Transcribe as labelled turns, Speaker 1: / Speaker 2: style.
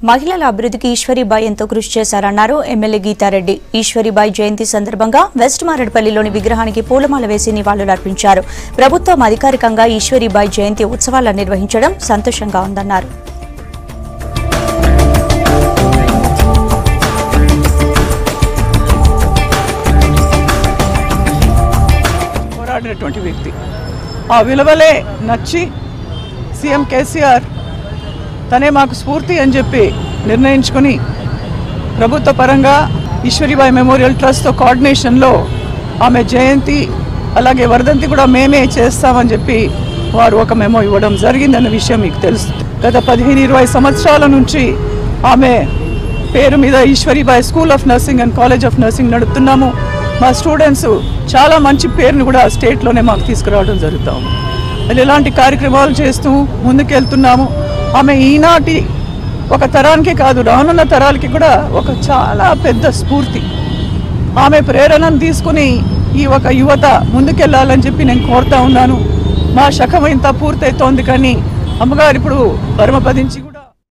Speaker 1: మహిళల అభివృద్ధికి ఈశ్వరీబాయి ఎంతో కృషి చేశారన్నారు ఎమ్మెల్యే గీతారెడ్డి ఈశ్వరీబాయి జయంతి సందర్భంగా వెస్ట్ మారేడుపల్లిలోని విగ్రహానికి పూలమాల వేసి నివాళులర్పించారు ప్రభుత్వం అధికారికంగా ఈశ్వరీబాయి జయంతి ఉత్సవాలను నిర్వహించడం సంతోషంగా ఉందన్నారు
Speaker 2: పోరాడినటువంటి వ్యక్తి ఆ విలువలే నచ్చి సీఎం కేసీఆర్ తనే మాకు స్ఫూర్తి అని చెప్పి నిర్ణయించుకొని ప్రభుత్వ పరంగా ఈశ్వరీబాయి మెమోరియల్ ట్రస్ట్తో కోఆర్డినేషన్లో ఆమె జయంతి అలాగే వర్ధంతి కూడా మేమే చేస్తామని చెప్పి వారు ఒక మెమో ఇవ్వడం జరిగిందన్న విషయం మీకు తెలుసు గత పదిహేను ఇరవై సంవత్సరాల నుంచి ఆమె పేరు మీద Eshwaribai school of nursing and college of nursing నడుపుతున్నాము మా స్టూడెంట్స్ చాలా మంచి పేరుని కూడా స్టేట్లోనే మాకు తీసుకురావడం జరుగుతాం అది ఇలాంటి కార్యక్రమాలు చేస్తూ ముందుకెళ్తున్నాము ఆమె ఈనాటి ఒక తరానికి కాదు రానున్న తరాలకి కూడా ఒక చాలా పెద్ద స్ఫూర్తి ఆమె ప్రేరణను తీసుకుని ఈ ఒక యువత ముందుకెళ్ళాలని చెప్పి నేను కోరుతా ఉన్నాను మా శకం ఇంత పూర్తయితోంది కానీ అమ్మగారు ఇప్పుడు పరమపదించి కూడా